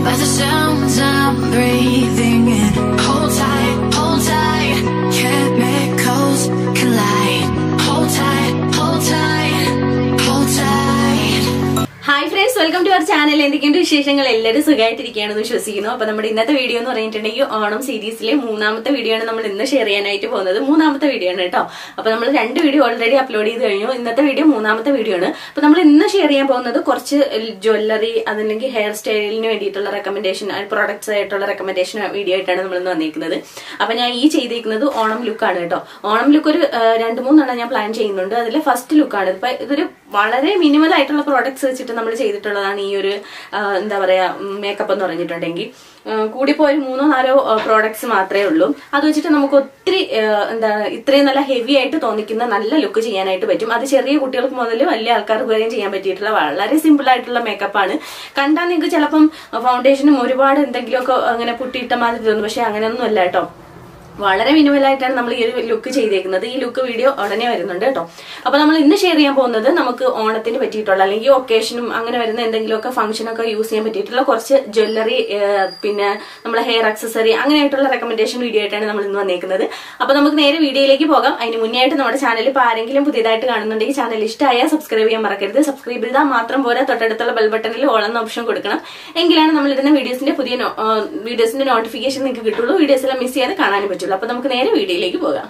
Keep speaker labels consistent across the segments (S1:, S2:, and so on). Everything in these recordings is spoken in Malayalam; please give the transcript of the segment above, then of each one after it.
S1: by the sounds I'm breathing in. Hold tight, hold tight, chemicals collide. Hold tight, hold tight, hold tight.
S2: Hi friends welcome to our channel എന്തൊക്കെയുണ്ട് വിശേഷങ്ങൾ എല്ലാവരും സുഖമായിട്ടിരിക്കുകയാണെന്ന് വിശ്വസിക്കുന്നു അപ്പൊ നമ്മുടെ ഇന്നത്തെ വീഡിയോ എന്ന് പറഞ്ഞിട്ടുണ്ടെങ്കിൽ ഓണം സീരീസിലെ മൂന്നാമത്തെ വീഡിയോ ആണ് നമ്മൾ ഇന്ന് ഷെയർ ചെയ്യാനായിട്ട് പോകുന്നത് മൂന്നാമത്തെ വീഡിയോ ആണ് കേട്ടോ അപ്പൊ നമ്മൾ രണ്ട് വീഡിയോ ഓൾറെഡി അപ്ലോഡ് ചെയ്ത് കഴിഞ്ഞു ഇന്നത്തെ വീഡിയോ മൂന്നാമത്തെ വീഡിയോ ആണ് അപ്പൊ നമ്മൾ ഇന്ന് ഷെയർ ചെയ്യാൻ പോകുന്നത് കുറച്ച് ജ്വല്ലറി അതല്ലെങ്കിൽ ഹെയർ സ്റ്റൈലിന് വേണ്ടിയിട്ടുള്ള റെക്കമെൻഡേഷൻ പ്രോഡക്ട്സ് ആയിട്ടുള്ള റെക്കമെൻഡേഷൻ വീഡിയോ ആയിട്ടാണ് നമ്മൾ ഇന്ന് വന്നിരിക്കുന്നത് അപ്പൊ ഞാൻ ഈ ചെയ്തിരിക്കുന്നത് ഓണം ലുക്കാണ് കേട്ടോ ഓണം ലുക്ക് ഒരു ആ, രണ്ട് മൂന്നെണ്ണം ഞാൻ പ്ലാൻ ചെയ്യുന്നുണ്ട് അതിലെ ഫസ്റ്റ് ലുക്കാണ് ഇപ്പൊ ഇതൊരു വളരെ മിനിമൽ ആയിട്ടുള്ള പ്രോഡക്ട്സ് വെച്ചിട്ട് നമ്മൾ ചെയ്തിട്ടുള്ളതാണ് ഈ ഒരു ആ, എന്താ പറയാ മേക്കപ്പ് എന്ന് പറഞ്ഞിട്ടുണ്ടെങ്കിൽ ആ, കൂടിപ്പോയ ഒരു മൂന്നോ നാലോ പ്രോഡക്ട്സ് മാത്രമേ ഉള്ളൂ അത് വെച്ചിട്ട് നമുക്ക് ഒത്തിരി ആ, എന്താ ഇത്രയും നല്ല ഹെവി ആയിട്ട് തോന്നിക്കുന്ന നല്ല ലുക്ക് ചെയ്യാനായിട്ട് പറ്റും അത് ചെറിയ കുട്ടികൾക്ക് മുതൽ വലിയ ആൾക്കാർക്ക് വരെയും ചെയ്യാൻ പറ്റിയിട്ടുള്ള വളരെ സിമ്പിൾ ആയിട്ടുള്ള മേക്കപ്പ് ആണ് കണ്ടാൽ നിങ്ങൾക്ക് ചിലപ്പം ഫൗണ്ടേഷനും ഒരുപാട് എന്തെങ്കിലുമൊക്കെ അങ്ങനെ പുട്ടിയിട്ട മാതിരി തോന്നും പക്ഷെ അങ്ങനെയൊന്നും അല്ല കേട്ടോ വളരെ മിനിമലായിട്ടാണ് നമ്മൾ ഈ ഒരു ലുക്ക് ചെയ്തേക്കുന്നത് ഈ ലുക്ക് വീഡിയോ ഉടനെ വരുന്നുണ്ട് കേട്ടോ അപ്പൊ നമ്മൾ ഇന്ന് ഷെയർ ചെയ്യാൻ പോകുന്നത് നമുക്ക് ഓണത്തിന് പറ്റിയിട്ടുള്ള അല്ലെങ്കിൽ ഒക്കേഷനും അങ്ങനെ വരുന്ന എന്തെങ്കിലുമൊക്കെ ഫംഗ്ഷനൊക്കെ യൂസ് ചെയ്യാൻ പറ്റിയിട്ടുള്ള കുറച്ച് ജ്വല്ലറി പിന്നെ നമ്മളെ ഹെയർ അക്സസറി അങ്ങനെയായിട്ടുള്ള റെക്കമെൻഡേഷൻ വീഡിയോ ആയിട്ടാണ് നമ്മൾ ഇന്ന് വന്നേക്കുന്നത് അപ്പൊ നമുക്ക് നേരെ വീഡിയോയിലേക്ക് പോകാം അതിന് മുന്നേ ആയിട്ട് നമ്മുടെ ചാനൽ ഇപ്പോൾ ആരെങ്കിലും പുതിയതായിട്ട് കാണുന്നുണ്ടെങ്കിൽ ചാനൽ ഇഷ്ടമായാൽ സബ്സ്ക്രൈബ് ചെയ്യാൻ മറക്കരുത് സബ്സ്ക്രൈബ് ചെയ്താൽ മാത്രം പോരാ തൊട്ടടുത്തുള്ള ബെൽ ബട്ടണിൽ ഓൾ എന്ന ഓപ്ഷൻ കൊടുക്കണം എങ്കിലാണ് നമ്മൾ ഇടുന്ന വീഡിയോസിന്റെ പുതിയ നോ- ആ, വീഡിയോസിന്റെ നോട്ടിഫിക്കേഷൻ നിങ്ങൾക്ക് കിട്ടുള്ളൂ വീഡിയോസ് എല്ലാം മിസ് ചെയ്യാതെ കാണാനും പറ്റുള്ളൂ അപ്പൊ നമുക്ക് നേരെ വീഡിയോയിലേക്ക് പോകാം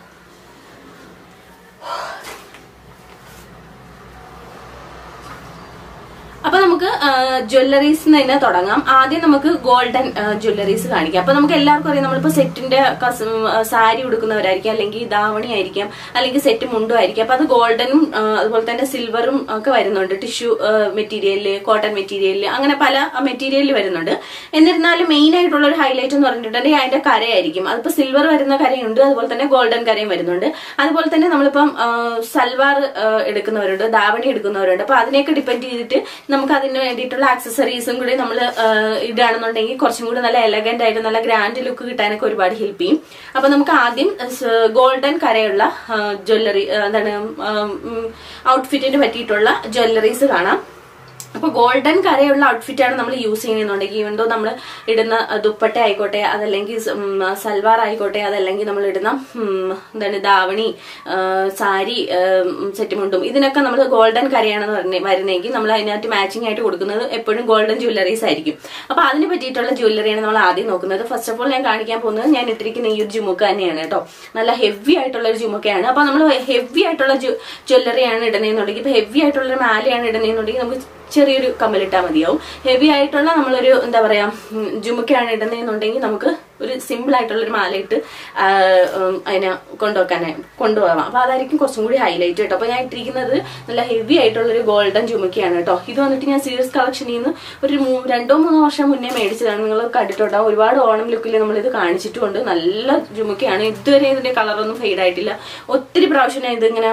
S2: അപ്പൊ നമുക്ക് ജ്വല്ലറീസ് തന്നെ തുടങ്ങാം ആദ്യം നമുക്ക് ഗോൾഡൻ ജ്വല്ലറീസ് കാണിക്കാം അപ്പൊ നമുക്ക് എല്ലാവർക്കും അറിയാം നമ്മളിപ്പോ സെറ്റിന്റെ സാരി ഉടുക്കുന്നവരായിരിക്കും അല്ലെങ്കിൽ ദാവണി ആയിരിക്കാം അല്ലെങ്കിൽ സെറ്റ് മുണ്ടും ആയിരിക്കും അപ്പൊ അത് ഗോൾഡനും ആ, അതുപോലെ തന്നെ സിൽവറും ഒക്കെ വരുന്നുണ്ട് ടിഷ്യൂ മെറ്റീരിയലില് കോട്ടൺ മെറ്റീരിയലില് അങ്ങനെ പല മെറ്റീരിയലിൽ വരുന്നുണ്ട് എന്നിരുന്നാലും മെയിൻ ആയിട്ടുള്ള ഒരു ഹൈലൈറ്റ് എന്ന് പറഞ്ഞിട്ടുണ്ടെങ്കിൽ അതിന്റെ കരയായിരിക്കും അതിപ്പോ സിൽവർ വരുന്ന കരയുണ്ട് അതുപോലെ തന്നെ ഗോൾഡൻ കരയും വരുന്നുണ്ട് അതുപോലെ തന്നെ നമ്മളിപ്പം ആ, സൽവാർ ആ, എടുക്കുന്നവരുണ്ട് ദാവണി എടുക്കുന്നവരുണ്ട് അപ്പൊ അതിനെയൊക്കെ ഡിപ്പെൻഡ് ചെയ്തിട്ട് നമുക്ക് അതിന് വേണ്ടിയിട്ടുള്ള ആക്സസറീസും കൂടി നമ്മൾ ഇടുകയാണെന്നുണ്ടെങ്കിൽ കുറച്ചും കൂടി നല്ല എലഗന്റ് ആയിട്ട് നല്ല ഗ്രാൻഡ് ലുക്ക് കിട്ടാനൊക്കെ ഒരുപാട് ഹെൽപ്പ് ചെയ്യും അപ്പൊ നമുക്ക് ആദ്യം ഗോൾഡൻ കരയുള്ള ജ്വല്ലറി എന്താണ് ഔട്ട്ഫിറ്റിന് പറ്റിയിട്ടുള്ള ജ്വല്ലറീസ് കാണാം അപ്പൊ ഗോൾഡൻ കരയുള്ള ഔട്ട്ഫിറ്റ് ആണ് നമ്മൾ യൂസ് ചെയ്യുന്നുണ്ടെങ്കിൽ ഈവൻ ദോ നമ്മൾ ഇടുന്ന അഹ്, ദുപ്പട്ട ആയിക്കോട്ടെ അതല്ലെങ്കിൽ സ്- ഉം, സൽവാർ ആയിക്കോട്ടെ അതല്ലെങ്കിൽ നമ്മൾ ഇടുന്ന ഉം, എന്താണ് ദാവണി ആ, സാരി സെറ്റ് മുണ്ടും ഇതിനൊക്കെ നമ്മൾ ഗോൾഡൻ കരയാണെന്ന് പറഞ്ഞ വരുന്നെങ്കിൽ നമ്മൾ അതിനകത്ത് മാച്ചിങ് ആയിട്ട് കൊടുക്കുന്നത് എപ്പോഴും ഗോൾഡൻ ജ്വല്ലറീസ് ആയിരിക്കും അപ്പൊ അതിന് പറ്റിയിട്ടുള്ള ജ്വല്ലറിയാണ് നമ്മൾ ആദ്യം നോക്കുന്നത് ഫസ്റ്റ് ഓഫ് ഓൾ ഞാൻ കാണിക്കാൻ പോകുന്നത് ഞാൻ ഇട്ടിരിക്കുന്ന ഈ ഒരു ജുമുക്ക തന്നെയാണ് കേട്ടോ നല്ല ഹെവി ആയിട്ടുള്ള ഒരു ജുമുക്കയാണ് അപ്പൊ നമ്മൾ ഹെവി ആയിട്ടുള്ള ജ്വല്ലറിയാണ് ഇടുന്നതെന്നുണ്ടെങ്കിൽ ഇപ്പൊ ഹെവി ആയിട്ടുള്ള ഒരു മാലയാണ് ഇടുന്നതെന്നുണ്ടെങ്കിൽ നമുക്ക് ചെറിയൊരു കമ്മലിട്ടാൽ മതിയാവും ഹെവി ആയിട്ടുള്ള നമ്മളൊരു എന്താ പറയാ ഉം, ജുമുക്കയാണ് ഇടുന്നതെന്നുണ്ടെങ്കിൽ നമുക്ക് ഒരു സിമ്പിൾ ആയിട്ടുള്ള ഒരു മാലയിട്ട് ആ, ഉം, അതിനെ കൊണ്ടുവെക്കാനായി കൊണ്ടുപോകാം അപ്പൊ അതായിരിക്കും കുറച്ചും കൂടി ഹൈലൈറ്റ് കേട്ടോ അപ്പൊ ഞാൻ ഇട്ടിരിക്കുന്നത് നല്ല ഹെവി ആയിട്ടുള്ള ഒരു ഗോൾഡൻ ജുമുക്കയാണ് കേട്ടോ ഇത് വന്നിട്ട് ഞാൻ സീരിയസ് കളക്ഷനിൽ നിന്ന് ഒരു മൂ- രണ്ടോ മൂന്നോ വർഷം മുന്നേ മേടിച്ചതാണ് നിങ്ങൾ കണ്ടിട്ടുണ്ടാവും ഒരുപാട് ഓണം ലുക്കിൽ നമ്മൾ ഇത് കാണിച്ചിട്ടുമുണ്ട് നല്ല ജുമുക്കയാണ് ഇതുവരെ ഇതിന്റെ കളറൊന്നും ഫെയ്ഡ് ആയിട്ടില്ല ഒത്തിരി പ്രാവശ്യം ഞാൻ ഇതിങ്ങനെ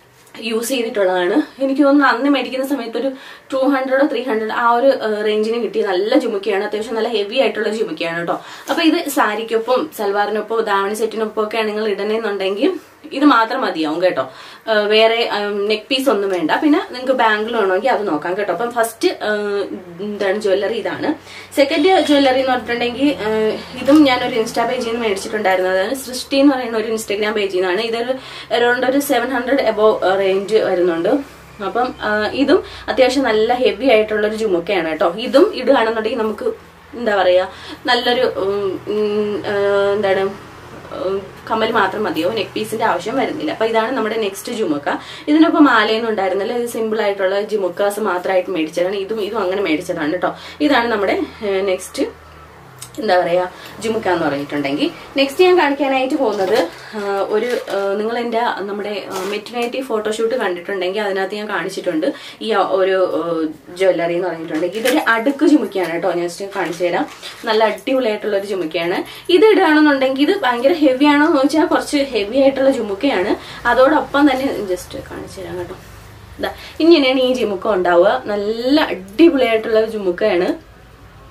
S2: യൂസ് ചെയ്തിട്ടുള്ളതാണ് എനിക്ക് തോന്നുന്നു അന്ന് മേടിക്കുന്ന സമയത്ത് ഒരു ടു ഹൺഡ്രഡോ ത്രീ ഹൺഡ്രഡ് ആ ഒരു റേഞ്ചിന് കിട്ടിയ നല്ല ജുമുക്കയാണ് അത്യാവശ്യം നല്ല ഹെവി ആയിട്ടുള്ള ജുമുക്കയാണ് കേട്ടോ അപ്പൊ ഇത് സാരിക്കൊപ്പം സൽവാറിനൊപ്പം ദാവണി സെറ്റിനൊപ്പം ഒക്കെ നിങ്ങൾ ഇടണമെന്നുണ്ടെങ്കിൽ ഇത് മാത്രം മതിയാവും കേട്ടോ ആ, വേറെ നെക്ക് പീസ് ഒന്നും വേണ്ട പിന്നെ നിങ്ങൾക്ക് ബാങ്കിൾ വേണമെങ്കിൽ അത് നോക്കാം കേട്ടോ അപ്പം ഫസ്റ്റ് എന്താണ് ജ്വല്ലറി ഇതാണ് സെക്കൻഡ് ജ്വല്ലറി എന്ന് പറഞ്ഞിട്ടുണ്ടെങ്കിൽ ആ, ഇതും ഞാനൊരു ഇൻസ്റ്റാ പേജിൽ നിന്ന് മേടിച്ചിട്ടുണ്ടായിരുന്നു അതായത് സൃഷ്ടി എന്ന് പറയുന്ന ഒരു ഇൻസ്റ്റാഗ്രാം പേജിൽ നിന്നാണ് ഇതൊരു അറൗണ്ട് ഒരു സെവൻ ഹൺഡ്രഡ് എബോ റേഞ്ച് വരുന്നുണ്ട് അപ്പം ആ, ഇതും അത്യാവശ്യം നല്ല ഹെവി ആയിട്ടുള്ള ഒരു ജുമുക്കയാണ് കേട്ടോ ഇതും ഇടുകയാണെന്നുണ്ടെങ്കിൽ നമുക്ക് എന്താ പറയാ നല്ലൊരു ഉം, ഉം, ആ, എന്താണ് ഉം, കമ്മൽ മാത്രം മതിയോ നെക്ക് പീസിന്റെ ആവശ്യം വരുന്നില്ല അപ്പൊ ഇതാണ് നമ്മുടെ നെക്സ്റ്റ് ജുമുക്ക ഇതിനൊപ്പം മാലയൊന്നും ഉണ്ടായിരുന്നില്ല ഇത് സിമ്പിൾ ആയിട്ടുള്ള ജുമുക്കാസ് മാത്രമായിട്ട് മേടിച്ചതാണ് ഇതും ഇതും അങ്ങനെ മേടിച്ചതാണ് കേട്ടോ ഇതാണ് നമ്മുടെ നെക്സ്റ്റ് എന്താ പറയാ ജുമുക്ക എന്ന് പറഞ്ഞിട്ടുണ്ടെങ്കിൽ നെക്സ്റ്റ് ഞാൻ കാണിക്കാനായിട്ട് പോകുന്നത് ആ, ഒരു നിങ്ങൾ എൻ്റെ നമ്മുടെ മെറ്റിനൈറ്റി ഫോട്ടോഷൂട്ട് കണ്ടിട്ടുണ്ടെങ്കിൽ അതിനകത്ത് ഞാൻ കാണിച്ചിട്ടുണ്ട് ഈ ആ ഒരു ജ്വല്ലറി എന്ന് പറഞ്ഞിട്ടുണ്ടെങ്കിൽ ഇതൊരു അടുക്ക് ജുമുക്കയാണ് കേട്ടോ ഞാൻ ജസ്റ്റ് കാണിച്ചു തരാം നല്ല അടിപൊളിയായിട്ടുള്ള ഒരു ജുമുക്കയാണ് ഇത് ഇടുകയാണെന്നുണ്ടെങ്കിൽ ഇത് ഭയങ്കര ഹെവി ആണോ എന്ന് വെച്ചാൽ കുറച്ച് ഹെവി ആയിട്ടുള്ള ജുമുക്കയാണ് അതോടൊപ്പം തന്നെ ജസ്റ്റ് കാണിച്ചു തരാം കേട്ടോ ഇതാ ഇങ്ങനെയാണ് ഈ ജുമുക്ക ഉണ്ടാവുക നല്ല അടിപൊളിയായിട്ടുള്ള ഒരു ജുമുക്കയാണ്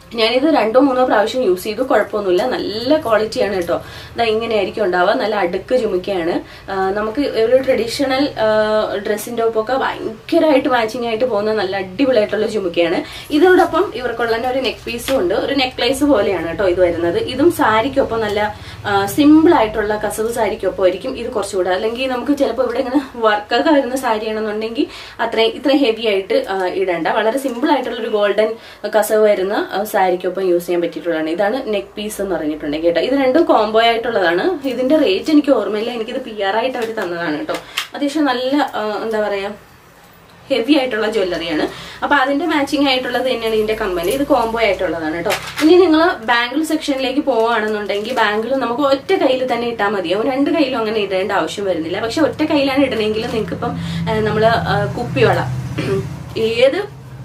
S2: ഞാനിത് രണ്ടോ മൂന്നോ പ്രാവശ്യം യൂസ് ചെയ്തു കുഴപ്പമൊന്നുമില്ല നല്ല ക്വാളിറ്റിയാണ് കേട്ടോ ഇതാ ഇങ്ങനെയായിരിക്കും ഉണ്ടാവുക നല്ല അടുക്ക് ചുമിക്കയാണ് ആ, നമുക്ക് ഒരു ട്രഡീഷണൽ ഡ്രസ്സിന്റെ ഒപ്പമൊക്കെ ഭയങ്കരമായിട്ട് മാച്ചിങ് ആയിട്ട് പോകുന്ന നല്ല അടിപൊളിയായിട്ടുള്ള ചുമിക്കയാണ് ഇതിനോടൊപ്പം ഇവർക്കുള്ള തന്നെ ഒരു നെക്ക് പീസും ഉണ്ട് ഒരു നെക്ലേസ് പോലെയാണ് കേട്ടോ ഇത് വരുന്നത് ഇതും സാരിക്കൊപ്പം നല്ല സിമ്പിൾ ആയിട്ടുള്ള കസവ് സാരിക്കൊപ്പം ആയിരിക്കും ഇത് കുറച്ചുകൂടെ അല്ലെങ്കിൽ നമുക്ക് ചിലപ്പോൾ ഇവിടെ ഇങ്ങനെ വർക്കൊക്കെ വരുന്ന സാരിയാണെന്നുണ്ടെങ്കിൽ അത്രയും ഇത്രയും ഹെവി ആയിട്ട് ആ, ഇടണ്ട വളരെ സിമ്പിൾ ആയിട്ടുള്ള ഒരു ഗോൾഡൻ കസവ് വരുന്ന ആ, സാരിക്കൊപ്പം യൂസ് ചെയ്യാൻ പറ്റിയിട്ടുള്ളതാണ് ഇതാണ് നെക്ക് പീസ് എന്ന് പറഞ്ഞിട്ടുണ്ടെങ്കിൽ കേട്ടോ ഇത് രണ്ടും കോംബോ ആയിട്ടുള്ളതാണ് ഇതിന്റെ റേറ്റ് എനിക്ക് ഓർമ്മയില്ല എനിക്കിത് പി ആർ ആയിട്ട് അവർ തന്നതാണ് കേട്ടോ അത്യാവശ്യം നല്ല ആ, എന്താ പറയാ ഹെവി ആയിട്ടുള്ള ജ്വല്ലറിയാണ് അപ്പൊ അതിന്റെ മാച്ചിങ് ആയിട്ടുള്ളത് തന്നെയാണ് ഇതിന്റെ കമ്പനി ഇത് കോംബോ ആയിട്ടുള്ളതാണ് കേട്ടോ ഇനി നിങ്ങൾ ബാംഗിൾ സെക്ഷനിലേക്ക് പോവുകയാണെന്നുണ്ടെങ്കിൽ ബാംഗിൾ നമുക്ക് ഒറ്റ കയ്യിൽ തന്നെ ഇട്ടാൽ മതിയാവും രണ്ട് കയ്യിലും അങ്ങനെ ഇടേണ്ട ആവശ്യം വരുന്നില്ല പക്ഷെ ഒറ്റ കയ്യിലാണ് ഇടണമെങ്കിൽ നിങ്ങൾക്ക് ഇപ്പം നമ്മള് ആ, കുപ്പിവള ഏത്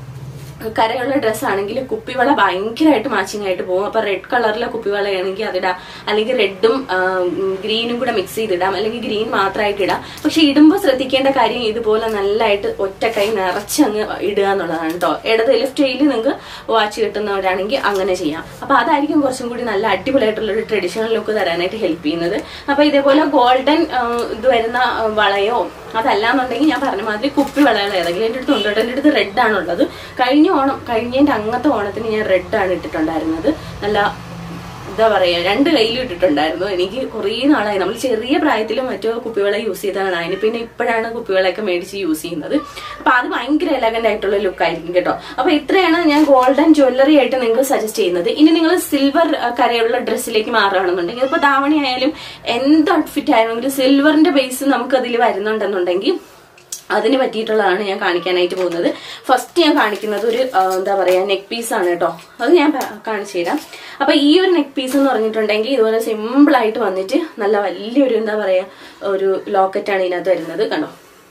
S2: കരയുള്ള ഡ്രസ്സ് ആണെങ്കിൽ കുപ്പിവള ഭയങ്കരമായിട്ട് മാച്ചിങ് ആയിട്ട് പോകും അപ്പൊ റെഡ് കളറിലെ കുപ്പിവളയാണെങ്കിൽ അതിടാം അല്ലെങ്കിൽ റെഡും ഗ്രീനും കൂടെ മിക്സ് ചെയ്തിടാം അല്ലെങ്കിൽ ഗ്രീൻ മാത്രമായിട്ട് ഇടാം പക്ഷെ ഇടുമ്പോൾ ശ്രദ്ധിക്കേണ്ട കാര്യം ഇതുപോലെ നല്ലതായിട്ട് ഒറ്റ കൈ നിറച്ചങ്ങ് ഇടുക എന്നുള്ളതാണ് കേട്ടോ ഇടത് ലെഫ്റ്റ് കയ്യിൽ നിങ്ങൾക്ക് വാച്ച് കിട്ടുന്നവരാണെങ്കിൽ അങ്ങനെ ചെയ്യാം അപ്പൊ അതായിരിക്കും കുറച്ചും കൂടി നല്ല അടിപൊളിയായിട്ടുള്ള ഒരു ട്രഡീഷണൽ ലുക്ക് തരാനായിട്ട് ഹെൽപ്പ് ചെയ്യുന്നത് അപ്പൊ ഇതേപോലെ ഗോൾഡൻ ഇത് വരുന്ന ആ, വളയോ അതല്ലാന്നുണ്ടെങ്കിൽ ഞാൻ പറഞ്ഞ മാതിരി കുപ്പി വളകൾ ഏതെങ്കിലും എൻ്റെ അടുത്ത് ഉണ്ട് കേട്ടോ എൻ്റെ അടുത്ത് റെഡ് ആണുള്ളത് കഴിഞ്ഞ ഓണം കഴിഞ്ഞതിൻ്റെ അങ്ങനത്തെ ഓണത്തിന് ഞാൻ റെഡ് ആണ് ഇട്ടിട്ടുണ്ടായിരുന്നത് നല്ല എന്താ പറയാ രണ്ട് കയ്യിലും ഇട്ടിട്ടുണ്ടായിരുന്നു എനിക്ക് കുറേ നാളായി നമ്മൾ ചെറിയ പ്രായത്തിലും മറ്റോ കുപ്പിവള യൂസ് ചെയ്തതാണ് അതിന് പിന്നെ ഇപ്പോഴാണ് കുപ്പിവളയൊക്കെ മേടിച്ച് യൂസ് ചെയ്യുന്നത് അപ്പൊ അത് ഭയങ്കര എലഗന്റ് ആയിട്ടുള്ള ലുക്ക് ആയിരിക്കും കേട്ടോ അപ്പൊ ഇത്രയാണ് ഞാൻ ഗോൾഡൻ ജ്വല്ലറി ആയിട്ട് നിങ്ങൾക്ക് സജസ്റ്റ് ചെയ്യുന്നത് ഇനി നിങ്ങൾ സിൽവർ കരയുള്ള ഡ്രസ്സിലേക്ക് മാറുകയാണെന്നുണ്ടെങ്കിൽ ഇപ്പൊ ധാവണി ആയാലും എന്ത് ഔട്ട്ഫിറ്റ് ആണെങ്കിലും സിൽവറിന്റെ ബേസ് നമുക്ക് അതിൽ വരുന്നുണ്ടെന്നുണ്ടെങ്കിൽ അതിന് പറ്റിയിട്ടുള്ളതാണ് ഞാൻ കാണിക്കാനായിട്ട് പോകുന്നത് ഫസ്റ്റ് ഞാൻ കാണിക്കുന്നത് ഒരു ആ, എന്താ പറയാ നെക്ക് പീസ് ആണ് കേട്ടോ അത് ഞാൻ പ- കാണിച്ചു തരാം അപ്പൊ ഈ ഒരു നെക്ക് പീസ് എന്ന് പറഞ്ഞിട്ടുണ്ടെങ്കിൽ ഇതുപോലെ സിമ്പിൾ ആയിട്ട് വന്നിട്ട് നല്ല വലിയൊരു എന്താ പറയാ ഒരു ലോക്കറ്റാണ് ഇതിനകത്ത് വരുന്നത് കണ്ടോ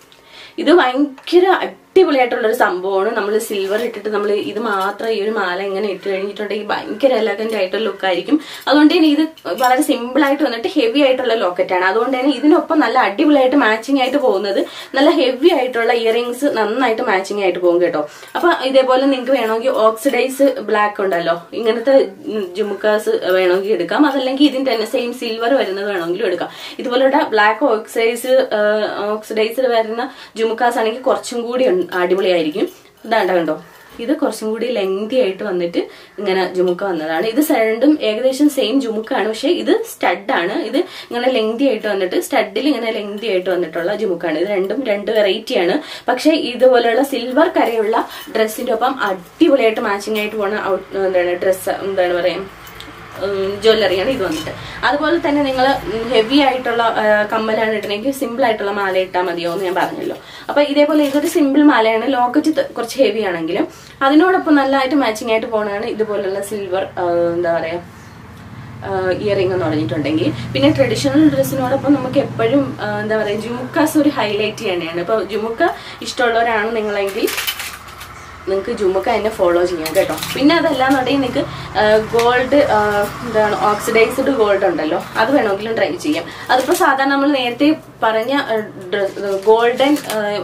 S2: ഇത് ഭയങ്കര അടിപൊളിയായിട്ടുള്ള ഒരു സംഭവമാണ് നമ്മൾ സിൽവർ ഇട്ടിട്ട് നമ്മൾ ഇത് മാത്രം ഈ ഒരു മാല ഇങ്ങനെ ഇട്ട് കഴിഞ്ഞിട്ടുണ്ടെങ്കിൽ ഭയങ്കര എലഗന്റ് ആയിട്ടുള്ള ലുക്ക് ആയിരിക്കും അതുകൊണ്ട് തന്നെ ഇത് വളരെ സിമ്പിൾ ആയിട്ട് വന്നിട്ട് ഹെവി ആയിട്ടുള്ള ലോക്കറ്റ് ആണ് അതുകൊണ്ട് തന്നെ ഇതിനൊപ്പം നല്ല അടിപൊളിയായിട്ട് മാച്ചിങ് ആയിട്ട് പോകുന്നത് നല്ല ഹെവി ആയിട്ടുള്ള ഇയറിങ്സ് നന്നായിട്ട് മാച്ചിങ് ആയിട്ട് പോകും കേട്ടോ അപ്പൊ ഇതേപോലെ നിങ്ങൾക്ക് വേണമെങ്കിൽ ഓക്സിഡൈസ് ബ്ലാക്ക് ഉണ്ടല്ലോ ഇങ്ങനത്തെ ജുമുക്കാസ് വേണമെങ്കിൽ എടുക്കാം അതല്ലെങ്കിൽ ഇതിന്റെ തന്നെ സെയിം സിൽവർ വരുന്നത് വേണമെങ്കിലും എടുക്കാം ഇതുപോലുള്ള ബ്ലാക്ക് ഓക്സൈസ് ഓക്സിഡൈസ് വരുന്ന ജുമുക്കാസ് ആണെങ്കിൽ കുറച്ചും കൂടി ഉൺ- അടിപൊളിയായിരിക്കും ഇതാണ്ട കണ്ടോ ഇത് കുറച്ചും കൂടി ലെങ്തി ആയിട്ട് വന്നിട്ട് ഇങ്ങനെ ജുമുക്ക വന്നതാണ് ഇത് രണ്ടും ഏകദേശം സെയിം ജുമുക്കാണ് പക്ഷെ ഇത് സ്റ്റഡാണ് ഇത് ഇങ്ങനെ ലെങ്തി ആയിട്ട് വന്നിട്ട് സ്റ്റഡിൽ ഇങ്ങനെ ലെങ്തി ആയിട്ട് വന്നിട്ടുള്ള ജുമുക്കാണ് ഇത് രണ്ടും രണ്ട് വെറൈറ്റി ആണ് പക്ഷെ ഇതുപോലെയുള്ള സിൽവർ കരയുള്ള ഡ്രസ്സിന്റെ ഒപ്പം അടിപൊളിയായിട്ട് മാച്ചിങ് ആയിട്ട് പോണ ഔട്ട് എന്താണ് ഡ്രസ്സ് എന്താണ് പറയാ ജ്വല്ലറിയാണ് ഇത് വന്നിട്ട് അതുപോലെ തന്നെ നിങ്ങൾ ഹെവി ആയിട്ടുള്ള ആ, കമ്മലാണ് ഇടണമെങ്കിൽ സിമ്പിൾ ആയിട്ടുള്ള മാല ഇട്ടാൽ മതിയോ എന്ന് ഞാൻ പറഞ്ഞല്ലോ അപ്പൊ ഇതേപോലെ ഇതൊരു സിമ്പിൾ മാലയാണ് ലോക്കറ്റ് ത- കുറച്ച് ഹെവി ആണെങ്കിലും അതിനോടൊപ്പം നല്ലതായിട്ട് മാച്ചിങ് ആയിട്ട് പോകണതാണ് ഇതുപോലുള്ള സിൽവർ എന്താ പറയാ ഇയറിംഗ് എന്ന് പറഞ്ഞിട്ടുണ്ടെങ്കിൽ പിന്നെ ട്രഡീഷണൽ ഡ്രസ്സിനോടൊപ്പം നമുക്ക് എപ്പോഴും ആ, എന്താ പറയുക ജുമുക്കാസ് ഒരു ഹൈലൈറ്റ് തന്നെയാണ് ഇപ്പൊ ജുമുക്ക ഇഷ്ടമുള്ളവരാണ് നിങ്ങളെങ്കിൽ നിങ്ങൾക്ക് ജുമുക്ക എന്നെ ഫോളോ ചെയ്യാം കേട്ടോ പിന്നെ അതല്ലാന്നുണ്ടെങ്കിൽ നിങ്ങൾക്ക് ഗോൾഡ് എന്താണ് ഓക്സിഡൈസ്ഡ് ഗോൾഡ് ഉണ്ടല്ലോ അത് വേണമെങ്കിലും ട്രൈ ചെയ്യാം അതിപ്പോൾ സാധാരണ നമ്മൾ നേരത്തെ പറഞ്ഞ ഡ്രസ് ഗോൾഡൻ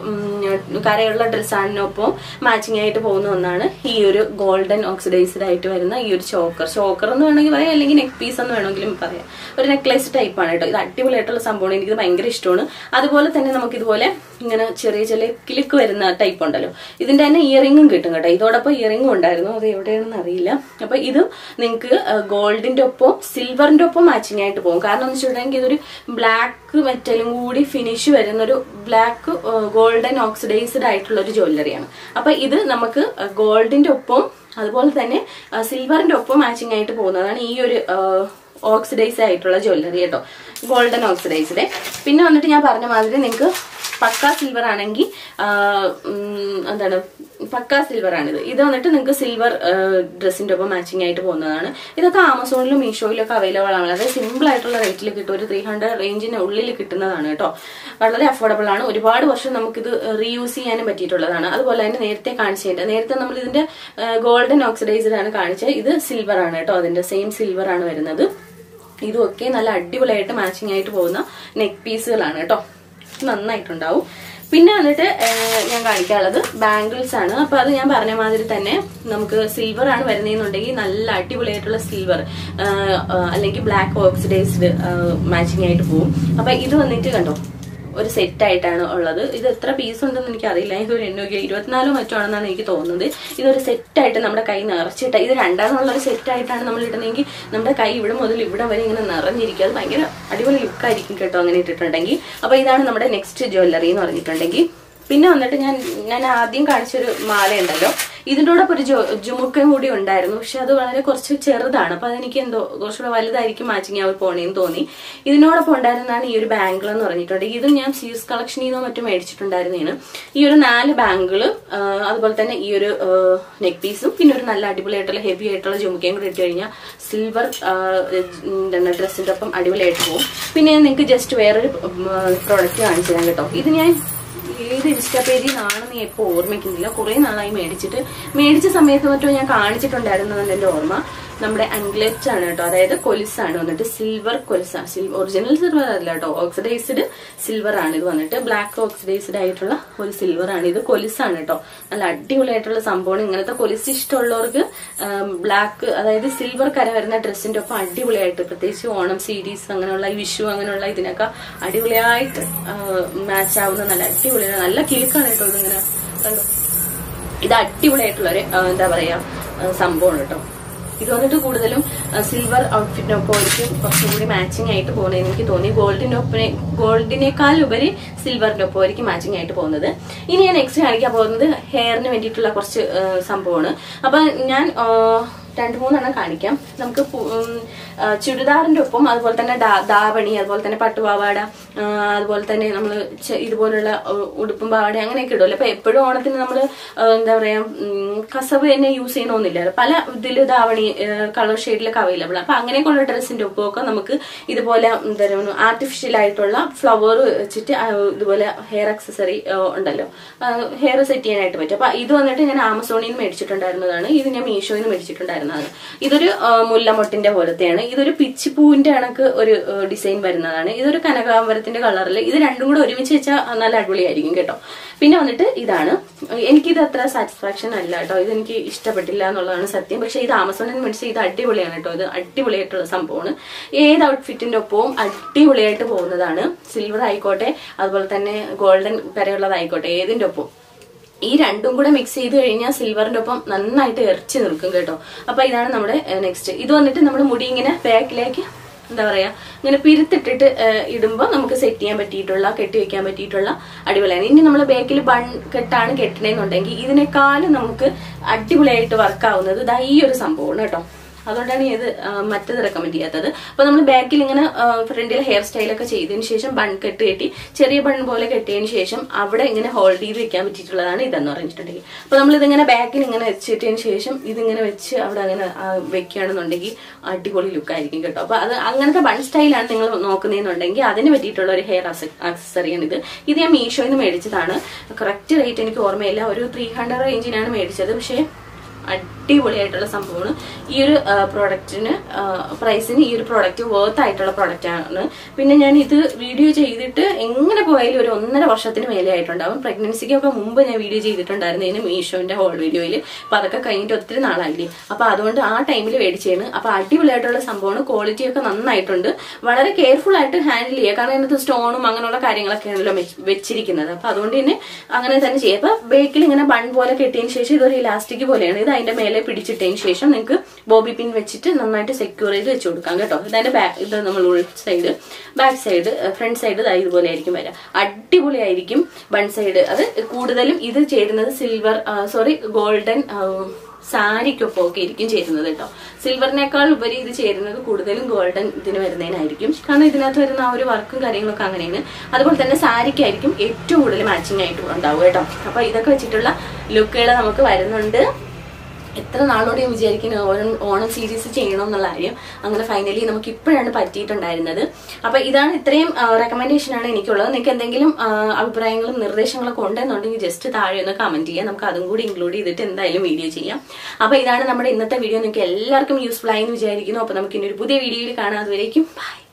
S2: കരയുള്ള ഡ്രസ്സാണിനൊപ്പം മാച്ചിങ് ആയിട്ട് പോകുന്ന ഒന്നാണ് ഈ ഒരു ഗോൾഡൻ ഓക്സിഡൈസ്ഡ് ആയിട്ട് വരുന്ന ഈ ഒരു ചോക്കർ ചോക്കർ എന്ന് വേണമെങ്കിൽ പറയാം അല്ലെങ്കിൽ നെക്ക് പീസ് എന്ന് വേണമെങ്കിലും പറയാം ഒരു നെക്ലേസ് ടൈപ്പ് ആണ് കേട്ടോ ഇത് അടിപൊളിയായിട്ടുള്ള സംഭവമാണ് എനിക്കിത് ഭയങ്കര ഇഷ്ടമാണ് അതുപോലെ തന്നെ നമുക്ക് ഇതുപോലെ ഇങ്ങനെ ചെറിയ ചെറിയ കിലുക്ക് വരുന്ന ടൈപ്പ് ഉണ്ടല്ലോ ഇതിന്റെ തന്നെ ഇയറിംഗും കിട്ടും കേട്ടോ ഇതോടൊപ്പം ഇയറിംഗും ഉണ്ടായിരുന്നു അത് എവിടെയാണെന്ന് അറിയില്ല അപ്പൊ ഇത് നിങ്ങൾക്ക് ഗോൾഡിന്റെ ഒപ്പം സിൽവറിന്റെ ഒപ്പം മാച്ചിങ് ആയിട്ട് പോകും കാരണം എന്ന് വെച്ചിട്ടുണ്ടെങ്കിൽ ഇതൊരു ബ്ലാക്ക് മെറ്റലും കൂടി ഫിനിഷ് വരുന്ന ഒരു ബ്ലാക്ക് ഗോൾഡൻ ഓക്സിഡൈസ്ഡ് ആയിട്ടുള്ള ഒരു ജ്വല്ലറിയാണ് അപ്പൊ ഇത് നമുക്ക് ഗോൾഡിന്റെ ഒപ്പം അതുപോലെ തന്നെ സിൽവറിന്റെ ഒപ്പം മാച്ചിങ് ആയിട്ട് പോകുന്നതാണ് ഈ ഒരു ഓക്സിഡൈസ് ആയിട്ടുള്ള ജ്വല്ലറി കേട്ടോ ഗോൾഡൻ ഓക്സിഡൈസ്ഡ് പിന്നെ വന്നിട്ട് ഞാൻ പറഞ്ഞ മാതിരി നിങ്ങൾക്ക് പക്ക സിൽവർ ആണെങ്കിൽ എന്താണ് പക്ക സിൽവർ ആണിത് ഇത് വന്നിട്ട് നിങ്ങൾക്ക് സിൽവർ ഡ്രസ്സിന്റെ ഒപ്പം മാച്ചിങ് ആയിട്ട് പോകുന്നതാണ് ഇതൊക്കെ ആമസോണിലും മീഷോയിലും ഒക്കെ അവൈലബിൾ ആണ് വളരെ സിമ്പിൾ ആയിട്ടുള്ള റേറ്റിൽ കിട്ടും ഒരു ത്രീ ഹൺഡ്രഡ് റേഞ്ചിന് ഉള്ളിൽ കിട്ടുന്നതാണ് കേട്ടോ വളരെ അഫോർഡബിൾ ആണ് ഒരുപാട് വർഷം നമുക്കിത് റീയൂസ് ചെയ്യാനും പറ്റിയിട്ടുള്ളതാണ് അതുപോലെ തന്നെ നേരത്തെ കാണിച്ചതിന്റെ നേരത്തെ നമ്മൾ ഇതിന്റെ ഗോൾഡൻ ഓക്സിഡൈസ്ഡ് ആണ് കാണിച്ചത് ഇത് സിൽവർ ആണ് കേട്ടോ അതിന്റെ സെയിം സിൽവർ ആണ് വരുന്നത് ഇതുമൊക്കെ നല്ല അടിപൊളിയായിട്ട് മാച്ചിങ് ആയിട്ട് പോകുന്ന നെക്ക് പീസുകളാണ് കേട്ടോ നന്നായിട്ടുണ്ടാവും പിന്നെ വന്നിട്ട് ഏഹ്, ഞാൻ കാണിക്കാനുള്ളത് ബാംഗിൾസ് ആണ് അപ്പൊ അത് ഞാൻ പറഞ്ഞ മാതിരി തന്നെ നമുക്ക് സിൽവർ ആണ് വരുന്നതെന്നുണ്ടെങ്കിൽ നല്ല അടിപൊളിയായിട്ടുള്ള സിൽവർ അല്ലെങ്കിൽ ബ്ലാക്ക് ഓക്സിഡൈസ്ഡ് മാച്ചിങ് ആയിട്ട് പോകും അപ്പൊ ഇത് വന്നിട്ട് കണ്ടോ ഒരു സെറ്റ് ആയിട്ടാണ് ഉള്ളത് ഇത് എത്ര പീസ് ഉണ്ടെന്ന് എനിക്ക് അറിയില്ല ഇതൊരു എണ്ണൂറ്റി ഇരുപത്തിനാലോ മറ്റോ ആണെന്നാണ് എനിക്ക് തോന്നുന്നത് ഇതൊരു സെറ്റ് ആയിട്ട് നമ്മുടെ കൈ നിറച്ചിട്ട് ഇത് രണ്ടാമെന്നുള്ള ഒരു സെറ്റ് ആയിട്ടാണ് നമ്മൾ ഇടുന്നതെങ്കിൽ നമ്മുടെ കൈ ഇവിടെ മുതൽ ഇവിടെ വരെ ഇങ്ങനെ നിറഞ്ഞിരിക്കും അത് ഭയങ്കര അടിപൊളി ലുക്കായിരിക്കും കേട്ടോ അങ്ങനെ ഇട്ടിട്ടുണ്ടെങ്കിൽ അപ്പൊ ഇതാണ് നമ്മുടെ നെക്സ്റ്റ് ജ്വല്ലറി എന്ന് പറഞ്ഞിട്ടുണ്ടെങ്കിൽ പിന്നെ വന്നിട്ട് ഞാൻ ഞാൻ ആദ്യം കാണിച്ചൊരു മാല ഉണ്ടല്ലോ ഇതിൻ്റെ കൂടെ ഒരു ജോ ജുമുക്കയും കൂടി ഉണ്ടായിരുന്നു പക്ഷെ അത് വളരെ കുറച്ച് ചെറുതാണ് അപ്പൊ അതെനിക്ക് എന്തോ കുറച്ചുകൂടെ വലുതായിരിക്കും മാച്ചിങ് ആവും പോണേന്ന് തോന്നി ഇതിനോടൊപ്പം ഉണ്ടായിരുന്നതാണ് ഈ ഒരു ബാംഗിൾ എന്ന് പറഞ്ഞിട്ടുണ്ടെങ്കിൽ ഇതും ഞാൻ സീസ് കളക്ഷനിൽ നിന്നോ മറ്റും മേടിച്ചിട്ടുണ്ടായിരുന്നതാണ് ഈ ഒരു നാല് ബാംഗിള് അതുപോലെ തന്നെ ഈ ഒരു നെക്ക് പീസും പിന്നെ ഒരു നല്ല അടിപൊളിയായിട്ടുള്ള ഹെവി ആയിട്ടുള്ള ജുമുക്കയും കൂടി ഇട്ട് കഴിഞ്ഞാൽ സിൽവർ എന്താണ് ഡ്രസ്സിന്റെ ഒപ്പം അടിപൊളിയായിട്ട് പോകും പിന്നെ ഞാൻ നിങ്ങൾക്ക് ജസ്റ്റ് വേറൊരു പ്രോഡക്റ്റ് കാണിച്ചു തരാം കേട്ടോ ഇത് ഞാൻ ഏത് ഇൻസ്റ്റാ പേജിൽ നിന്നാണെന്ന് എപ്പോൾ ഓർമ്മിക്കുന്നില്ല കുറേ നാളായി മേടിച്ചിട്ട് മേടിച്ച സമയത്ത് മറ്റോ ഞാൻ കാണിച്ചിട്ടുണ്ടായിരുന്നതെന്ന് എൻ്റെ ഓർമ്മ നമ്മുടെ അംഗ്ലറ്റ് ആണ് കേട്ടോ അതായത് കൊലിസാണ് വന്നിട്ട് സിൽവർ കൊലിസാണ് സിൽവർ ഒറിജിനൽ സിൽവർ അല്ല കേട്ടോ ഓക്സിഡൈസ്ഡ് സിൽവർ ആണ് ഇത് വന്നിട്ട് ബ്ലാക്ക് ഓക്സിഡൈസ്ഡ് ആയിട്ടുള്ള ഒരു സിൽവർ ആണ് ഇത് കൊലിസാണ് കേട്ടോ നല്ല അടിപൊളിയായിട്ടുള്ള സംഭവമാണ് ഇങ്ങനത്തെ കൊലിസ് ഇഷ്ടമുള്ളവർക്ക് ബ്ലാക്ക് അതായത് സിൽവർ കര വരുന്ന ഡ്രസ്സിന്റെ ഒപ്പം അടിപൊളിയായിട്ട് പ്രത്യേകിച്ച് ഓണം സീരീസ് അങ്ങനെയുള്ള ഈ വിഷു അങ്ങനെയുള്ള ഇതിനൊക്കെ അടിപൊളിയായിട്ട് മാച്ച് ആവുന്ന നല്ല അടിപൊളിയാണ് നല്ല കിലുക്കാണ് കേട്ടോ ഇതിങ്ങനെ കണ്ടു ഇത് അടിപൊളിയായിട്ടുള്ള ഒരു എന്താ പറയാ ആ, സംഭവമാണ് കേട്ടോ ഇത് വന്നിട്ട് കൂടുതലും സിൽവർ ഔട്ട്ഫിറ്റിനൊപ്പം ഒരിക്കലും കുറച്ചും കൂടി മാച്ചിങ് ആയിട്ട് പോകുന്നത് എനിക്ക് തോന്നി ഗോൾഡിന്റെ ഒപ്പം ഗോൾഡിനേക്കാൾ ഉപരി സിൽവറിന്റെ ഒപ്പം ആയിരിക്കും മാച്ചിങ് ആയിട്ട് പോകുന്നത് ഇനി ഞാൻ നെക്സ്റ്റ് കാണിക്കാൻ പോകുന്നത് ഹെയറിന് വേണ്ടിയിട്ടുള്ള കുറച്ച് ആ, സംഭവമാണ് അപ്പൊ ഞാൻ ആ, രണ്ട് മൂന്നെണ്ണം കാണിക്കാം നമുക്ക് പു- ഉം, ആ, ചുരിദാറിന്റെ ഒപ്പം അതുപോലെ തന്നെ ദാ- ദാവണി അതുപോലെ തന്നെ പട്ടുപാവാട ആ, അതുപോലെ തന്നെ നമ്മൾ ഇതുപോലുള്ള ഉ- ഉടുപ്പും പാവാട അങ്ങനെയൊക്കെ ഇടുമല്ലോ അപ്പൊ എപ്പോഴും ഓണത്തിന് നമ്മൾ എന്താ പറയാ ഉം, കസവ് തന്നെ യൂസ് ചെയ്യണമെന്നില്ല പല ഇതിൽ ദാവണി കളർ ഷെയ്ഡിലൊക്കെ അവൈലബിൾ അപ്പൊ അങ്ങനെയൊക്കെയുള്ള ഡ്രസ്സിന്റെ ഒപ്പമൊക്കെ നമുക്ക് ഇതുപോലെ എന്താ പറയുക ആർട്ടിഫിഷ്യൽ ആയിട്ടുള്ള ഫ്ലവർ വെച്ചിട്ട് ആ, ഇതുപോലെ ഹെയർ അക്സസറി ഉണ്ടല്ലോ ഹെയർ സെറ്റ് ചെയ്യാനായിട്ട് പറ്റും അപ്പൊ ഇത് വന്നിട്ട് ഞാൻ ആമസോണിൽ നിന്ന് മേടിച്ചിട്ടുണ്ടായിരുന്നതാണ് ഇത് ഞാൻ മീഷോയിൽ നിന്ന് മേടിച്ചിട്ടുണ്ടായിരുന്നതാണ് ഇതൊരു ആ, മുല്ലമൊട്ടിന്റെ പോലത്തെയാണ് ഇതൊരു പിച്ചിപ്പൂവിന്റെ കണക്ക് ഒരു ഡിസൈൻ വരുന്നതാണ് ഇതൊരു കനകാമ്പരത്തിന്റെ കളറിൽ ഇത് രണ്ടും കൂടെ ഒരുമിച്ച് വെച്ചാൽ നല്ല അടിപൊളിയായിരിക്കും കേട്ടോ പിന്നെ വന്നിട്ട് ഇതാണ് എനിക്കിത് അത്ര സാറ്റിസ്ഫാക്ഷൻ അല്ല കേട്ടോ ഇത് എനിക്ക് ഇഷ്ടപ്പെട്ടില്ല എന്നുള്ളതാണ് സത്യം പക്ഷെ ഇത് ആമസോണിൽ നിന്ന് മേടിച്ച ഇത് അടിപൊളിയാണ് കേട്ടോ ഇത് അടിപൊളിയായിട്ടുള്ള സംഭവമാണ് ഏത് ഔട്ട്ഫിറ്റിന്റെ ഒപ്പവും അടിപൊളിയായിട്ട് പോകുന്നതാണ് സിൽവർ ആയിക്കോട്ടെ അതുപോലെ തന്നെ ഗോൾഡൻ വരെയുള്ളതായിക്കോട്ടെ ഏതിന്റെ ഒപ്പവും ഈ രണ്ടും കൂടെ മിക്സ് ചെയ്ത് കഴിഞ്ഞാൽ സിൽവറിന്റെ ഒപ്പം നന്നായിട്ട് എറിച്ച് നിൽക്കും കേട്ടോ അപ്പൊ ഇതാണ് നമ്മുടെ നെക്സ്റ്റ് ഇത് വന്നിട്ട് നമ്മുടെ മുടി ഇങ്ങനെ ബാക്കിലേക്ക് എന്താ പറയാ ഇങ്ങനെ പിരുത്തിട്ടിട്ട് ഇടുമ്പോൾ നമുക്ക് സെറ്റ് ചെയ്യാൻ പറ്റിയിട്ടുള്ള കെട്ടി വെക്കാൻ പറ്റിയിട്ടുള്ള അടിപൊളിയാണ് ഇനി നമ്മൾ ബാക്കിൽ ബൺ കെട്ടാണ് കെട്ടണേന്നുണ്ടെങ്കിൽ ഇതിനേക്കാളും നമുക്ക് അടിപൊളിയായിട്ട് വർക്ക് ആവുന്നത് ഇതാ ഈ ഒരു സംഭവമാണ് കേട്ടോ അതുകൊണ്ടാണ് ഇത് ആ, മറ്റത് റെക്കമെൻഡ് ചെയ്യാത്തത് അപ്പൊ നമ്മൾ ബാക്കിൽ ഇങ്ങനെ ഫ്രണ്ടിൽ ഹെയർ സ്റ്റൈലൊക്കെ ചെയ്തതിന് ശേഷം ബൺ കെട്ട് കെട്ടി ചെറിയ ബൺ പോലെ കെട്ടിയതിന് ശേഷം അവിടെ ഇങ്ങനെ ഹോൾഡ് ചെയ്ത് വെക്കാൻ പറ്റിയിട്ടുള്ളതാണ് ഇതെന്ന് പറഞ്ഞിട്ടുണ്ടെങ്കിൽ അപ്പൊ നമ്മൾ ഇതിങ്ങനെ ബാക്കിൽ ഇങ്ങനെ വെച്ചിട്ടതിന് ശേഷം ഇതിങ്ങനെ വെച്ച് അവിടെ അങ്ങനെ ആ, വെക്കുകയാണെന്നുണ്ടെങ്കിൽ അടിപൊളി ലുക്ക് ആയിരിക്കും കേട്ടോ അപ്പൊ അത് അങ്ങനത്തെ ബൺ സ്റ്റൈലാണ് നിങ്ങൾ നോക്കുന്നതെന്നുണ്ടെങ്കിൽ അതിന് പറ്റിയിട്ടുള്ള ഒരു ഹെയർ ആക്സസറിയാണ് ഇത് ഇത് ഞാൻ മീഷോയിൽ നിന്ന് മേടിച്ചതാണ് കറക്റ്റ് റേറ്റ് എനിക്ക് ഓർമ്മയില്ല ഒരു ത്രീ ഹൺഡ്രഡ് റേഞ്ചിനാണ് മേടിച്ചത് പക്ഷേ അടിപൊളിയായിട്ടുള്ള സംഭവമാണ് ഈ ഒരു പ്രോഡക്റ്റിന് പ്രൈസിന് ഈ ഒരു പ്രോഡക്റ്റ് വേർത്ത് ആയിട്ടുള്ള പ്രോഡക്റ്റ് ആണ് പിന്നെ ഞാൻ ഇത് വീഡിയോ ചെയ്തിട്ട് എങ്ങനെ പോയാലും ഒരു ഒന്നര വർഷത്തിന് മേലെ ആയിട്ടുണ്ടാവും പ്രഗ്നൻസിക്കൊക്കെ മുമ്പ് ഞാൻ വീഡിയോ ചെയ്തിട്ടുണ്ടായിരുന്നു ഇതിന് മീഷോന്റെ ഹോൾ വീഡിയോയിൽ അപ്പൊ അതൊക്കെ കഴിഞ്ഞിട്ട് ഒത്തിരി നാളായില്ലേ അപ്പൊ അതുകൊണ്ട് ആ ടൈമിൽ മേടിച്ചതാണ് അപ്പൊ അടിപൊളിയായിട്ടുള്ള സംഭവമാണ് ക്വാളിറ്റി ഒക്കെ നന്നായിട്ടുണ്ട് വളരെ കെയർഫുൾ ആയിട്ട് ഹാൻഡിൽ ചെയ്യുക കാരണം ഇതിനകത്ത് സ്റ്റോണും അങ്ങനെയുള്ള കാര്യങ്ങളൊക്കെയാണല്ലോ വെച്ച്- വെച്ചിരിക്കുന്നത് അപ്പൊ അതുകൊണ്ട് തന്നെ അങ്ങനെ തന്നെ ചെയ്യാം അപ്പൊ ബേക്കിൽ ഇങ്ങനെ ബൺ പോലെ കെട്ടിയതിന് ശേഷം ഇതൊരു ഇലാസ്റ്റിക് പോലെയാണ് ഇത് അതിന്റെ മേലെ പിടിച്ചിട്ടതിന് ശേഷം നിങ്ങൾക്ക് ബോബി പിൻ വെച്ചിട്ട് നന്നായിട്ട് സെക്യൂർ ചെയ്ത് വെച്ച് കൊടുക്കാം കേട്ടോ ഇതിന്റെ ബാക്ക് ഇത് നമ്മൾ ഉൾ side back side front side ഇതാ ഇതുപോലെ ആയിരിക്കും വരിക അടിപൊളിയായിരിക്കും ബൺ സൈഡ് അത് കൂടുതലും ഇത് ചേരുന്നത് സിൽവർ സോറി ഗോൾഡൻ സാരിക്കൊപ്പം ഒക്കെ ആയിരിക്കും ചേരുന്നത് കേട്ടോ സിൽവറിനേക്കാൾ ഉപരി ഇത് ചേരുന്നത് കൂടുതലും ഗോൾഡൻ ഇതിന് വരുന്നതിനായിരിക്കും കാരണം ഇതിനകത്ത് വരുന്ന ആ ഒരു വർക്കും കാര്യങ്ങളൊക്കെ അങ്ങനെയാണ് അതുപോലെ തന്നെ സാരിക്കായിരിക്കും ഏറ്റവും കൂടുതൽ മാച്ചിങ് ആയിട്ട് ഉണ്ടാവുക കേട്ടോ അപ്പൊ ഇതൊക്കെ വെച്ചിട്ടുള്ള ലുക്കുകൾ നമുക്ക് വരുന്നുണ്ട് എത്ര നാളോടെ ഞാൻ വിചാരിക്കുന്നു ഓണം ഓണം സീരീസ് ചെയ്യണം എന്നുള്ള കാര്യം അങ്ങനെ ഫൈനലി നമുക്ക് ഇപ്പോഴാണ് പറ്റിയിട്ടുണ്ടായിരുന്നത് അപ്പൊ ഇതാണ് ഇത്രയും റെക്കമെൻഡേഷൻ ആണ് എനിക്കുള്ളത് നിങ്ങൾക്ക് എന്തെങ്കിലും ആ, അഭിപ്രായങ്ങളും നിർദ്ദേശങ്ങളൊക്കെ ഉണ്ടെന്നുണ്ടെങ്കിൽ ജസ്റ്റ് താഴെ ഒന്ന് കമന്റ് ചെയ്യാം നമുക്ക് അതും കൂടി ഇൻക്ലൂഡ് ചെയ്തിട്ട് എന്തായാലും വീഡിയോ ചെയ്യാം അപ്പൊ ഇതാണ് നമ്മുടെ ഇന്നത്തെ വീഡിയോ നിങ്ങൾക്ക് എല്ലാവർക്കും യൂസ്ഫുൾ ആയി എന്ന് വിചാരിക്കുന്നു അപ്പൊ നമുക്ക് ഇനി ഒരു പുതിയ വീഡിയോയിൽ കാണാം അതുവരേക്കും ബൈ